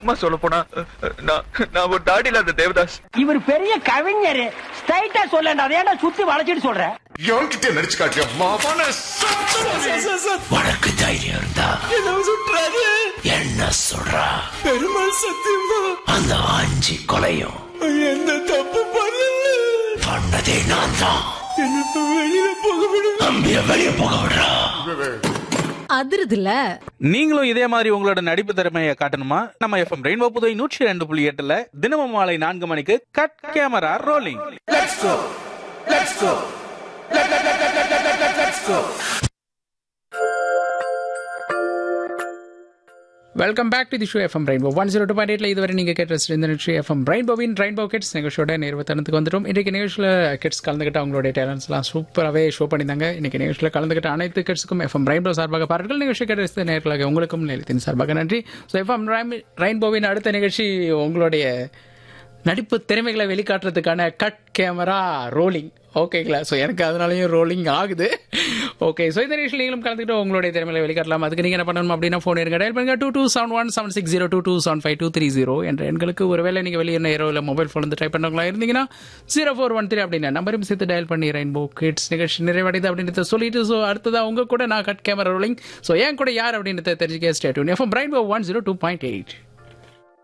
அம்மா சொல்ல போனா நான் நான் ஒரு தாடி இல்லாத தேவதாஸ் இவர் பெரிய கவிஞர் ஸ்ட்ரைட்டா சொல்லண்டா அதை ஏன்டா சுத்தி வளைச்சிட்டு சொல்ற என்கிட்ட நடிச்சு காட்டியா மாவான உனக்கு தைரியம் இருந்தா என்ன சொல்றா பெருமாள் சத்தியமா அந்த அஞ்சு கொலையும் எந்த தப்பு பண்ணல பண்ணதே நான் தான் என்ன வெளியில போக விடு தம்பிய வெளியே போக விடுறா அதிருதுல நீங்களும் இதே மாதிரி உங்களோட நடிப்பு திறமையை காட்டணுமா நம்ம எஃப்எம் ரெயின்போ புதுவை நூற்றி ரெண்டு புள்ளி எட்டுல தினமும் மாலை நான்கு மணிக்கு cut camera rolling welcome back to the show FM rainbow one zero two point எயிட்ல இதுவரை நீங்கள் கேட்ட இந்த நிகழ்ச்சி எஃப்எம் ரெயின்போவின் ரெயின்போ கிட்ஸ் நிகழ்ச்சியோட நிறுவத்தனத்துக்கு வந்துடும் இன்றைக்கு நிகழ்ச்சியில் கிட்ஸ் கலந்துக்கிட்ட அவங்களுடைய டேலண்ட்ஸ்லாம் சூப்பராகவே ஷோ பண்ணியிருந்தாங்க இன்னைக்கு நிகழ்ச்சியில் கலந்துக்கிட்ட அனைத்து கிட்ஸுக்கும் எஃப்எம் ரெயின்போ சார்பாக பாருங்கள் நிகழ்ச்சி கேட்ட நேர்களாக உங்களுக்கும் நிலையத்தின் சார்பாக நன்றி ஸோ எஃப்எம் ரெயின்போவின் அடுத்த நிகழ்ச்சி உங்களுடைய நடிப்பு திறமைகளை வெளிக்காட்டுறதுக்கான கட் கேமரா ரோலிங் ஓகேங்களா ஸோ எனக்கு அதனாலையும் ரோலிங் ஆகுது ஓகே ஸோ இந்த நிகழ்ச்சியில் நீங்களும் கலந்துக்கிட்டு உங்களுடைய திறமைகளை வெளிக்காட்டலாம் அதுக்கு நீங்கள் என்ன பண்ணணும் அப்படின்னா ஃபோன் இருங்க டயல் பண்ணுங்க two two seven one seven six zero two two seven five two three zero என்ற எண்களுக்கு ஒருவேளை நீங்கள் வெளியே நேரோ இல்லை மொபைல் ஃபோன் வந்து ட்ரை பண்ணுறவங்களா இருந்தீங்கன்னா ஜீரோ ஃபோர் ஒன் த்ரீ அப்படின்னா நம்பரும் சேர்த்து டயல் பண்ணி ரெயின்போ கிட்ஸ் நிகழ்ச்சி நிறைவடைது அப்படின்றத சொல்லிட்டு ஸோ அடுத்ததாக உங்க கூட நான் கட் கேமரா ரோலிங் ஸோ என் கூட யார் அப்படின்றத தெரிஞ்சுக்க state FM rainbow one zero two point eight